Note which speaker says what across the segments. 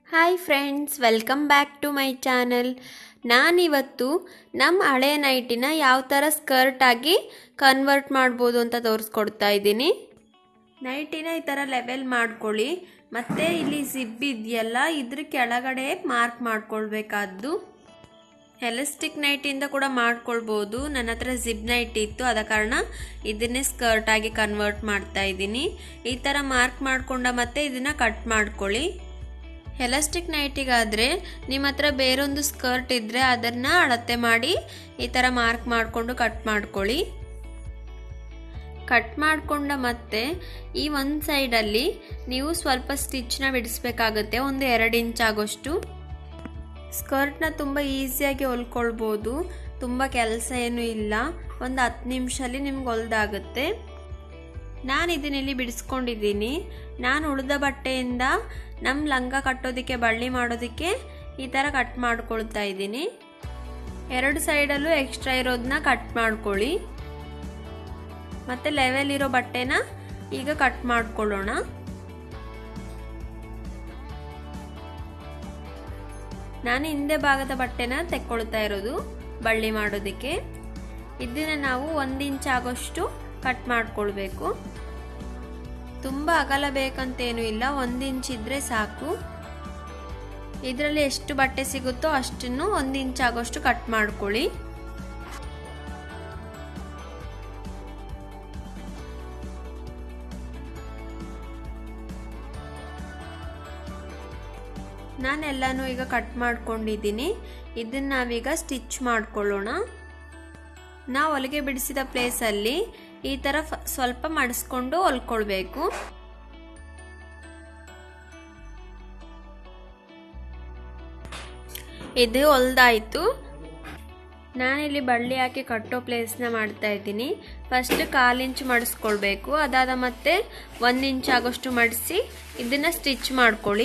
Speaker 1: hi friends welcome back to my channel ನಾನಿವತ್ತು ನಮ್ಮ ಹಳೆ ನೈಟಿನ ಯಾವ ಥರ ಸ್ಕರ್ಟ್ ಆಗಿ ಕನ್ವರ್ಟ್ ಮಾಡ್ಬೋದು ಅಂತ ತೋರಿಸ್ಕೊಡ್ತಾ ಇದ್ದೀನಿ ನೈಟಿನ ಈ ಥರ ಲೆವೆಲ್ ಮಾಡ್ಕೊಳ್ಳಿ ಮತ್ತು ಇಲ್ಲಿ ಜಿಬ್ ಇದೆಯಲ್ಲ ಇದ್ರ ಕೆಳಗಡೆ ಮಾರ್ಕ್ ಮಾಡ್ಕೊಳ್ಬೇಕಾದ್ದು ಎಲಾಸ್ಟಿಕ್ ನೈಟಿಂದ ಕೂಡ ಮಾಡ್ಕೊಳ್ಬೋದು ನನ್ನ ಹತ್ರ ಜಿಬ್ ನೈಟ್ ಇತ್ತು ಆದ ಕಾರಣ ಇದನ್ನೇ ಸ್ಕರ್ಟ್ ಆಗಿ ಕನ್ವರ್ಟ್ ಮಾಡ್ತಾ ಇದ್ದೀನಿ ಈ ಥರ ಮಾರ್ಕ್ ಮಾಡ್ಕೊಂಡ ಮತ್ತೆ ಇದನ್ನು ಕಟ್ ಮಾಡ್ಕೊಳ್ಳಿ ಎಲಾಸ್ಟಿಕ್ ನೈಟಿಗಾದರೆ ನಿಮ್ಮ ಹತ್ರ ಬೇರೊಂದು ಸ್ಕರ್ಟ್ ಇದ್ದರೆ ಅದನ್ನು ಅಳತೆ ಮಾಡಿ ಈ ಥರ ಮಾರ್ಕ್ ಮಾಡಿಕೊಂಡು ಕಟ್ ಮಾಡ್ಕೊಳ್ಳಿ ಕಟ್ ಮಾಡಿಕೊಂಡ ಮತ್ತೆ ಈ ಒಂದು ಸೈಡಲ್ಲಿ ನೀವು ಸ್ವಲ್ಪ ಸ್ಟಿಚ್ನ ಬಿಡಿಸ್ಬೇಕಾಗುತ್ತೆ ಒಂದು ಎರಡು ಇಂಚ್ ಆಗೋಷ್ಟು ಸ್ಕರ್ಟ್ನ ತುಂಬ ಈಸಿಯಾಗಿ ಹೊಲ್ಕೊಳ್ಬೋದು ತುಂಬ ಕೆಲಸ ಏನೂ ಇಲ್ಲ ಒಂದು ಹತ್ತು ನಿಮಿಷದಲ್ಲಿ ನಿಮ್ಗೆ ಹೊಲ್ದಾಗುತ್ತೆ ನಾನು ಇದನ್ನಿಲ್ಲಿ ಬಿಡಿಸ್ಕೊಂಡಿದ್ದೀನಿ ನಾನು ಉಳಿದ ಬಟ್ಟೆಯಿಂದ ನಮ್ಮ ಲಂಗ ಕಟ್ಟೋದಕ್ಕೆ ಬಳ್ಳಿ ಮಾಡೋದಕ್ಕೆ ಈ ಥರ ಕಟ್ ಮಾಡ್ಕೊಳ್ತಾ ಇದ್ದೀನಿ ಎರಡು ಸೈಡಲ್ಲೂ ಎಕ್ಸ್ಟ್ರಾ ಇರೋದನ್ನ ಕಟ್ ಮಾಡ್ಕೊಳ್ಳಿ ಮತ್ತು ಲೆವೆಲ್ ಇರೋ ಬಟ್ಟೆನ ಈಗ ಕಟ್ ಮಾಡ್ಕೊಳ್ಳೋಣ ನಾನು ಹಿಂದೆ ಭಾಗದ ಬಟ್ಟೆನ ತೆಕ್ಕೊಳ್ತಾ ಇರೋದು ಬಳ್ಳಿ ಮಾಡೋದಕ್ಕೆ ಇದನ್ನ ನಾವು ಒಂದು ಇಂಚ್ ಆಗೋಷ್ಟು ಕಟ್ ಮಾಡ್ಕೊಳ್ಬೇಕು ತುಂಬ ಅಗಲ ಬೇಕಂತೇನು ಇಲ್ಲ ಒಂದು ಇಂಚ್ ಇದ್ರೆ ಸಾಕು ಇದರಲ್ಲಿ ಎಷ್ಟು ಬಟ್ಟೆ ಸಿಗುತ್ತೋ ಅಷ್ಟನ್ನು ಒಂದು ಇಂಚ್ ಆಗೋಷ್ಟು ಕಟ್ ಮಾಡ್ಕೊಳ್ಳಿ ನಾನೆಲ್ಲನೂ ಈಗ ಕಟ್ ಮಾಡ್ಕೊಂಡಿದ್ದೀನಿ ಇದನ್ನ ನಾವೀಗ ಸ್ಟಿಚ್ ಮಾಡ್ಕೊಳ್ಳೋಣ ನಾವು ಹೊಲಿಗೆ ಬಿಡಿಸಿದ ಪ್ಲೇಸಲ್ಲಿ ಈ ಥರ ಸ್ವಲ್ಪ ಮಡಿಸ್ಕೊಂಡು ಹೊಲ್ಕೊಳ್ಬೇಕು ಇದು ಹೊಲ್ದಾಯಿತು ನಾನಿಲ್ಲಿ ಬಳ್ಳಿ ಹಾಕಿ ಕಟ್ಟೋ ಪ್ಲೇಸ್ನ ಮಾಡ್ತಾ ಇದ್ದೀನಿ ಫಸ್ಟ್ ಕಾಲು ಇಂಚ್ ಮಡಿಸ್ಕೊಳ್ಬೇಕು ಅದಾದ ಮತ್ತೆ ಒಂದು ಇಂಚ್ ಆಗೋಷ್ಟು ಮಡಿಸಿ ಇದನ್ನು ಸ್ಟಿಚ್ ಮಾಡ್ಕೊಳ್ಳಿ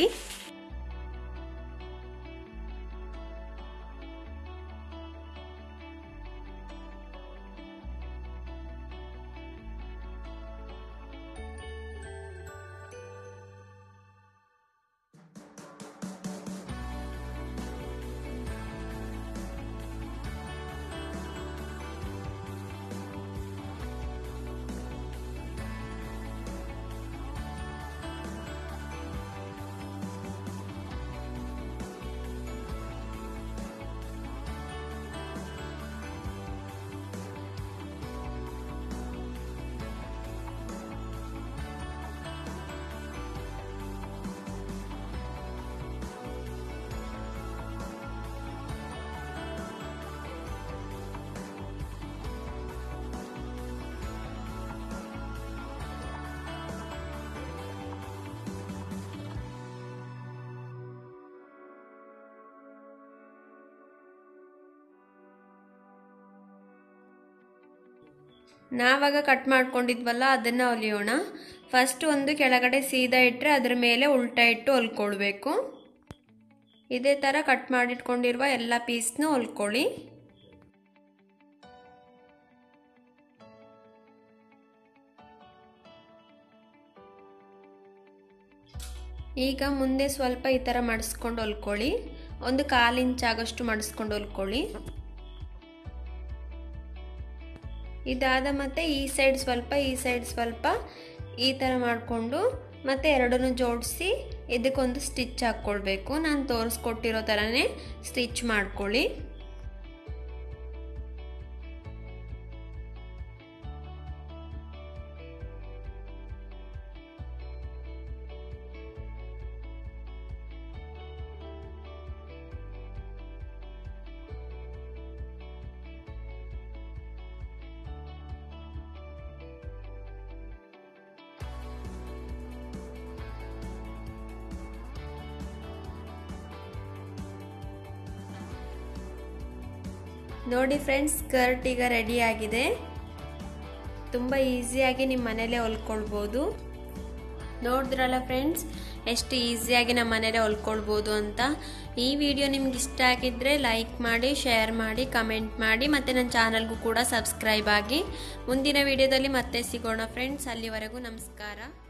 Speaker 1: ನಾವಾಗ ಕಟ್ ಮಾಡ್ಕೊಂಡಿದ್ವಲ್ಲ ಅದನ್ನು ಹೊಲಿಯೋಣ ಫಸ್ಟ್ ಒಂದು ಕೆಳಗಡೆ ಸೀದಾ ಇಟ್ಟರೆ ಅದರ ಮೇಲೆ ಉಲ್ಟಾ ಇಟ್ಟು ಹೊಲ್ಕೊಳ್ಬೇಕು ಇದೇ ಥರ ಕಟ್ ಮಾಡಿಟ್ಕೊಂಡಿರುವ ಎಲ್ಲ ಪೀಸ್ನೂ ಹೊಲ್ಕೊಳ್ಳಿ ಈಗ ಮುಂದೆ ಸ್ವಲ್ಪ ಈ ಥರ ಮಡಿಸ್ಕೊಂಡು ಹೊಲ್ಕೊಳ್ಳಿ ಒಂದು ಕಾಲು ಇಂಚ್ ಆಗೋಷ್ಟು ಮಡಿಸ್ಕೊಂಡು ಹೊಲ್ಕೊಳ್ಳಿ ಇದಾದ ಮತ್ತೆ ಈ ಸೈಡ್ ಸ್ವಲ್ಪ ಈ ಸೈಡ್ ಸ್ವಲ್ಪ ಈ ಥರ ಮಾಡಿಕೊಂಡು ಮತ್ತೆ ಎರಡನ್ನೂ ಜೋಡಿಸಿ ಇದಕ್ಕೊಂದು ಸ್ಟಿಚ್ ಹಾಕ್ಕೊಳ್ಬೇಕು ನಾನು ತೋರಿಸ್ಕೊಟ್ಟಿರೋ ಥರನೇ ಸ್ಟಿಚ್ ಮಾಡ್ಕೊಳ್ಳಿ ನೋಡಿ ಫ್ರೆಂಡ್ಸ್ ಸ್ಕರ್ಟ್ ಈಗ ರೆಡಿ ಆಗಿದೆ ತುಂಬ ಈಸಿಯಾಗಿ ನಿಮ್ಮ ಮನೇಲೇ ಹೊಲ್ಕೊಳ್ಬೋದು ನೋಡಿದ್ರಲ್ಲ ಫ್ರೆಂಡ್ಸ್ ಎಷ್ಟು ಈಸಿಯಾಗಿ ನಮ್ಮ ಮನೇಲೆ ಹೊಲ್ಕೊಳ್ಬೋದು ಅಂತ ಈ ವಿಡಿಯೋ ನಿಮ್ಗೆ ಇಷ್ಟ ಆಗಿದ್ದರೆ ಲೈಕ್ ಮಾಡಿ ಶೇರ್ ಮಾಡಿ ಕಮೆಂಟ್ ಮಾಡಿ ಮತ್ತು ನನ್ನ ಚಾನಲ್ಗೂ ಕೂಡ ಸಬ್ಸ್ಕ್ರೈಬ್ ಆಗಿ ಮುಂದಿನ ವಿಡಿಯೋದಲ್ಲಿ ಮತ್ತೆ ಸಿಗೋಣ ಫ್ರೆಂಡ್ಸ್ ಅಲ್ಲಿವರೆಗೂ ನಮಸ್ಕಾರ